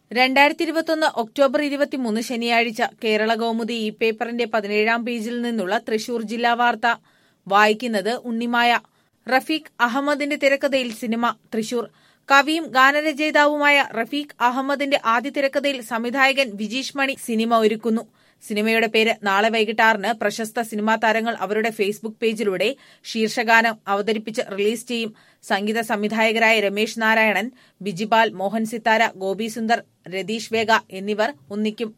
രണ്ടായിരത്തി ഇരുപത്തൊന്ന് ഒക്ടോബർ ഇരുപത്തിമൂന്ന് ശനിയാഴ്ച കേരള കൗമുദി ഈ പേപ്പറിന്റെ പതിനേഴാം പേജിൽ നിന്നുള്ള തൃശൂർ ജില്ലാ വാർത്ത വായിക്കുന്നത് ഉണ്ണിമായ റഫീഖ് അഹമ്മദിന്റെ തിരക്കഥയിൽ സിനിമ തൃശൂർ കവിയും ഗാനരചയിതാവുമായ റഫീഖ് അഹമ്മദിന്റെ ആദ്യ തിരക്കഥയിൽ സംവിധായകൻ വിജീഷ് മണി സിനിമ ഒരുക്കുന്നു സിനിമയുടെ പേര് നാളെ വൈകിട്ട് ആറിന് പ്രശസ്ത സിനിമാ താരങ്ങൾ അവരുടെ ഫേസ്ബുക്ക് പേജിലൂടെ ശീർഷഗാനം അവതരിപ്പിച്ച് റിലീസ് ചെയ്യും സംഗീത സംവിധായകരായ രമേശ് നാരായണൻ ബിജിപാൽ മോഹൻ സിത്താര ഗോപി സുന്ദർ രതീഷ് വേഗ എന്നിവർ ഒന്നിക്കും